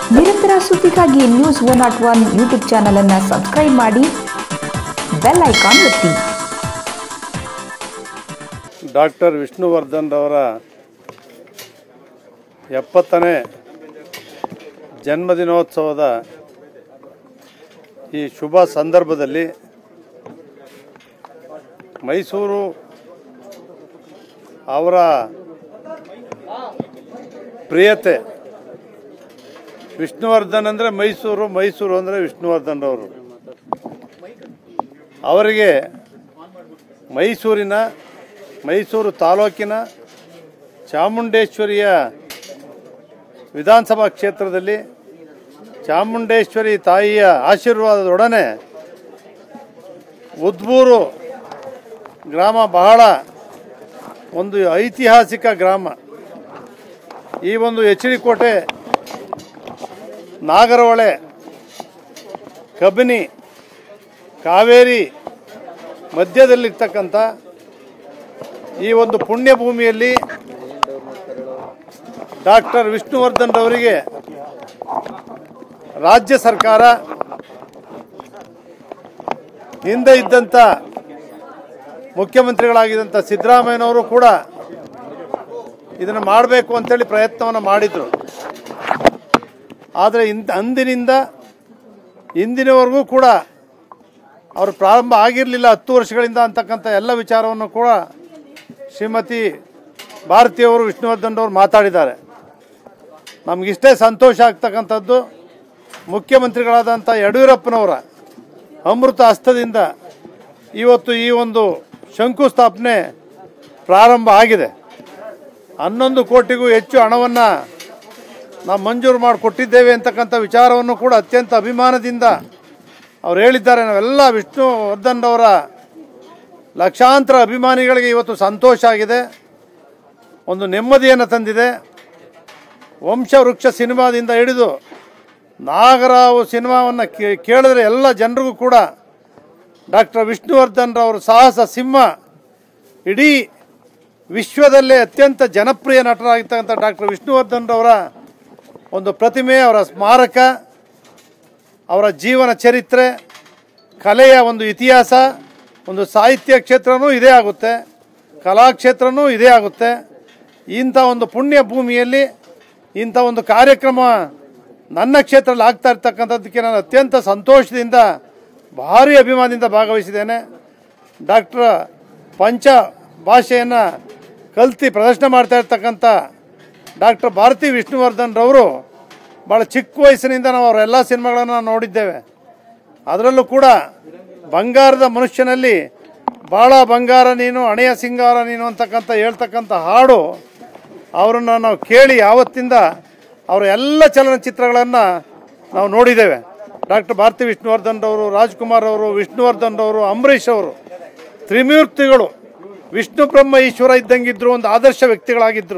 ನಿರಂತರ ಸುದ್ದಿಗಾಗಿ news one not one YouTube channel ಅನ್ನು ಸಬ್ಸ್ಕ್ರೈಬ್ ಮಾಡಿ ಬೆಲ್ ಐಕಾನ್ ಒತ್ತಿ ಡಾಕ್ಟರ್ ವಿಷ್ಣುವರ್ಧನ್ ರವರ ಎಪ್ಪತ್ತನೇ ಜನ್ಮದಿನೋತ್ಸವದ ಈ ಶುಭ ಸಂದರ್ಭದಲ್ಲಿ ಮೈಸೂರು ಅವರ ಪ್ರಿಯತೆ ವಿಷ್ಣುವರ್ಧನ್ ಅಂದರೆ ಮೈಸೂರು ಮೈಸೂರು ಅಂದರೆ ವಿಷ್ಣುವರ್ಧನ್ ರವರು ಅವರಿಗೆ ಮೈಸೂರಿನ ಮೈಸೂರು ತಾಲೂಕಿನ ಚಾಮುಂಡೇಶ್ವರಿಯ ವಿಧಾನಸಭಾ ಕ್ಷೇತ್ರದಲ್ಲಿ ಚಾಮುಂಡೇಶ್ವರಿ ತಾಯಿಯ ಆಶೀರ್ವಾದದೊಡನೆ ಉದ್ಬೂರು ಗ್ರಾಮ ಬಹಳ ಒಂದು ಐತಿಹಾಸಿಕ ಗ್ರಾಮ ಈ ಒಂದು ಎಚ್ ಡಿ ಕೋಟೆ ನಾಗರಹೊಳೆ ಕಬಿನಿ ಕಾವೇರಿ ಮಧ್ಯದಲ್ಲಿರ್ತಕ್ಕಂಥ ಈ ಒಂದು ಪುಣ್ಯ ಭೂಮಿಯಲ್ಲಿ ಡಾಕ್ಟರ್ ವಿಷ್ಣುವರ್ಧನ್ ರವರಿಗೆ ರಾಜ್ಯ ಸರ್ಕಾರ ಹಿಂದೆ ಇದ್ದಂಥ ಮುಖ್ಯಮಂತ್ರಿಗಳಾಗಿದ್ದಂಥ ಸಿದ್ದರಾಮಯ್ಯನವರು ಕೂಡ ಇದನ್ನು ಮಾಡಬೇಕು ಅಂತೇಳಿ ಪ್ರಯತ್ನವನ್ನು ಮಾಡಿದರು ಆದರೆ ಇಂದ ಅಂದಿನಿಂದ ಇಂದಿನವರೆಗೂ ಕೂಡ ಅವರು ಪ್ರಾರಂಭ ಆಗಿರಲಿಲ್ಲ ಹತ್ತು ವರ್ಷಗಳಿಂದ ಅಂತಕ್ಕಂಥ ಎಲ್ಲ ವಿಚಾರವನ್ನು ಕೂಡ ಶ್ರೀಮತಿ ಭಾರತಿಯವರು ವಿಷ್ಣುವರ್ಧನ್ ಅವರು ಮಾತಾಡಿದ್ದಾರೆ ನಮಗಿಷ್ಟೇ ಸಂತೋಷ ಆಗ್ತಕ್ಕಂಥದ್ದು ಮುಖ್ಯಮಂತ್ರಿಗಳಾದಂಥ ಯಡಿಯೂರಪ್ಪನವರ ಅಮೃತ ಹಸ್ತದಿಂದ ಇವತ್ತು ಈ ಒಂದು ಶಂಕುಸ್ಥಾಪನೆ ಪ್ರಾರಂಭ ಆಗಿದೆ ಹನ್ನೊಂದು ಕೋಟಿಗೂ ಹೆಚ್ಚು ಹಣವನ್ನು ನಾವು ಮಂಜೂರು ಮಾಡಿಕೊಟ್ಟಿದ್ದೇವೆ ಅಂತಕ್ಕಂಥ ವಿಚಾರವನ್ನು ಕೂಡ ಅತ್ಯಂತ ಅಭಿಮಾನದಿಂದ ಅವ್ರು ಹೇಳಿದ್ದಾರೆ ನಾವೆಲ್ಲ ವಿಷ್ಣುವರ್ಧನ್ ಅವರ ಲಕ್ಷಾಂತರ ಅಭಿಮಾನಿಗಳಿಗೆ ಇವತ್ತು ಸಂತೋಷ ಆಗಿದೆ ಒಂದು ನೆಮ್ಮದಿಯನ್ನು ತಂದಿದೆ ವಂಶವೃಕ್ಷ ಸಿನಿಮಾದಿಂದ ಹಿಡಿದು ನಾಗರಾವು ಸಿನಿಮಾವನ್ನು ಕೇಳಿದ್ರೆ ಎಲ್ಲ ಜನರಿಗೂ ಕೂಡ ಡಾಕ್ಟರ್ ವಿಷ್ಣುವರ್ಧನ್ ರವರು ಸಾಹಸ ಸಿಂಹ ಇಡೀ ವಿಶ್ವದಲ್ಲೇ ಅತ್ಯಂತ ಜನಪ್ರಿಯ ನಟರಾಗಿರ್ತಕ್ಕಂಥ ಡಾಕ್ಟರ್ ವಿಷ್ಣುವರ್ಧನ್ ರವರ ಒಂದು ಪ್ರತಿಮೆ ಅವರ ಸ್ಮಾರಕ ಅವರ ಜೀವನ ಚರಿತ್ರೆ ಕಲೆಯ ಒಂದು ಇತಿಹಾಸ ಒಂದು ಸಾಹಿತ್ಯ ಕ್ಷೇತ್ರನೂ ಇದೇ ಆಗುತ್ತೆ ಕಲಾಕ್ಷೇತ್ರನೂ ಇದೇ ಆಗುತ್ತೆ ಇಂಥ ಒಂದು ಪುಣ್ಯ ಭೂಮಿಯಲ್ಲಿ ಇಂಥ ಒಂದು ಕಾರ್ಯಕ್ರಮ ನನ್ನ ಕ್ಷೇತ್ರದಲ್ಲಿ ಆಗ್ತಾ ಇರ್ತಕ್ಕಂಥದ್ದಕ್ಕೆ ನಾನು ಅತ್ಯಂತ ಸಂತೋಷದಿಂದ ಭಾರಿ ಅಭಿಮಾನದಿಂದ ಭಾಗವಹಿಸಿದ್ದೇನೆ ಡಾಕ್ಟರ್ ಪಂಚ ಭಾಷೆಯನ್ನು ಕಲ್ತಿ ಪ್ರದರ್ಶನ ಮಾಡ್ತಾ ಇರ್ತಕ್ಕಂಥ ಡಾಕ್ಟರ್ ಭಾರತಿ ವಿಷ್ಣುವರ್ಧನ್ ರವರು ಭಾಳ ಚಿಕ್ಕ ವಯಸ್ಸಿನಿಂದ ನಾವು ಅವರ ಎಲ್ಲ ಸಿನಿಮಾಗಳನ್ನು ನೋಡಿದ್ದೇವೆ ಅದರಲ್ಲೂ ಕೂಡ ಬಂಗಾರದ ಮನುಷ್ಯನಲ್ಲಿ ಭಾಳ ಬಂಗಾರ ನೀನು ಹಣೆಯ ಸಿಂಗಾರ ನೀನು ಅಂತಕ್ಕಂಥ ಹೇಳ್ತಕ್ಕಂಥ ಹಾಡು ಅವರನ್ನು ನಾವು ಕೇಳಿ ಯಾವತ್ತಿಂದ ಅವರ ಎಲ್ಲ ಚಲನಚಿತ್ರಗಳನ್ನು ನಾವು ನೋಡಿದ್ದೇವೆ ಡಾಕ್ಟರ್ ಭಾರತಿ ವಿಷ್ಣುವರ್ಧನ್ ರವರು ರಾಜ್ಕುಮಾರ್ ಅವರು ವಿಷ್ಣುವರ್ಧನ್ ರವರು ಅಂಬರೀಷ್ ಅವರು ತ್ರಿಮೂರ್ತಿಗಳು ವಿಷ್ಣು ಬ್ರಹ್ಮ ಈಶ್ವರ ಇದ್ದಂಗಿದ್ರು ಒಂದು ಆದರ್ಶ ವ್ಯಕ್ತಿಗಳಾಗಿದ್ದರು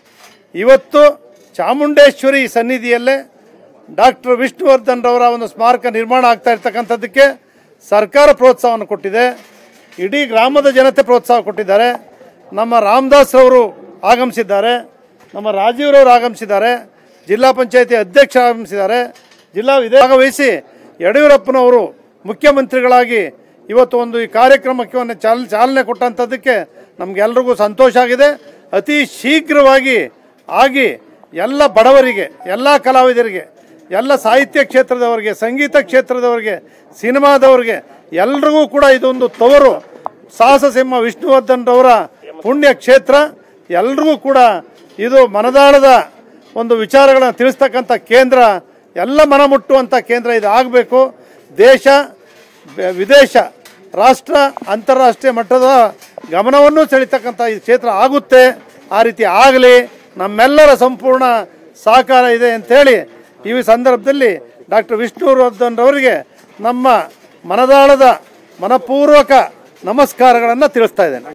ಇವತ್ತು ಚಾಮುಂಡೇಶ್ವರಿ ಸನ್ನಿಧಿಯಲ್ಲೇ ಡಾಕ್ಟರ್ ವಿಷ್ಣುವರ್ಧನ್ ರವರ ಒಂದು ಸ್ಮಾರಕ ನಿರ್ಮಾಣ ಆಗ್ತಾ ಇರ್ತಕ್ಕಂಥದ್ದಕ್ಕೆ ಸರ್ಕಾರ ಪ್ರೋತ್ಸಾಹವನ್ನು ಕೊಟ್ಟಿದೆ ಇಡೀ ಗ್ರಾಮದ ಜನತೆ ಪ್ರೋತ್ಸಾಹ ಕೊಟ್ಟಿದ್ದಾರೆ ನಮ್ಮ ರಾಮದಾಸ್ ರವರು ಆಗಮಿಸಿದ್ದಾರೆ ನಮ್ಮ ರಾಜೀವ್ರವರು ಆಗಮಿಸಿದ್ದಾರೆ ಜಿಲ್ಲಾ ಪಂಚಾಯತಿ ಅಧ್ಯಕ್ಷ ಆಗಮಿಸಿದ್ದಾರೆ ಜಿಲ್ಲಾ ವಿಧೇ ಭಾಗವಹಿಸಿ ಯಡಿಯೂರಪ್ಪನವರು ಮುಖ್ಯಮಂತ್ರಿಗಳಾಗಿ ಇವತ್ತು ಒಂದು ಈ ಕಾರ್ಯಕ್ರಮಕ್ಕೆ ಒಂದು ಚಾಲ ಚಾಲನೆ ಕೊಟ್ಟಂಥದ್ದಕ್ಕೆ ನಮಗೆಲ್ರಿಗೂ ಸಂತೋಷ ಆಗಿದೆ ಅತಿ ಶೀಘ್ರವಾಗಿ ಆಗಿ ಎಲ್ಲ ಬಡವರಿಗೆ ಎಲ್ಲ ಕಲಾವಿದರಿಗೆ ಎಲ್ಲ ಸಾಹಿತ್ಯ ಕ್ಷೇತ್ರದವರಿಗೆ ಸಂಗೀತ ಕ್ಷೇತ್ರದವರಿಗೆ ಸಿನಿಮಾದವರಿಗೆ ಎಲ್ರಿಗೂ ಕೂಡ ಇದೊಂದು ತವರು ಸಾಹಸ ಸಿಂಹ ವಿಷ್ಣುವರ್ಧನ್ ರವರ ಪುಣ್ಯ ಕ್ಷೇತ್ರ ಎಲ್ರಿಗೂ ಕೂಡ ಇದು ಮನದಾಳದ ಒಂದು ವಿಚಾರಗಳನ್ನು ತಿಳಿಸ್ತಕ್ಕಂಥ ಕೇಂದ್ರ ಎಲ್ಲ ಮನ ಮುಟ್ಟುವಂಥ ಕೇಂದ್ರ ಇದು ಆಗಬೇಕು ದೇಶ ಬೆ- ವಿದೇಶ ರಾಷ್ಟ್ರ ಅಂತಾರಾಷ್ಟ್ರೀಯ ಮಟ್ಟದ ಗಮನವನ್ನು ಸೆಳೀತಕ್ಕಂಥ ಈ ಕ್ಷೇತ್ರ ಆಗುತ್ತೆ ಆ ರೀತಿ ಆಗಲಿ ನಮ್ಮೆಲ್ಲರ ಸಂಪೂರ್ಣ ಸಹಕಾರ ಇದೆ ಅಂತೇಳಿ ಈ ಸಂದರ್ಭದಲ್ಲಿ ಡಾಕ್ಟರ್ ವಿಷ್ಣುವರ್ಧನ್ ರವರಿಗೆ ನಮ್ಮ ಮನದಾಳದ ಮನಪೂರ್ವಕ ನಮಸ್ಕಾರಗಳನ್ನು ತಿಳಿಸ್ತಾ ಇದ್ದೇನೆ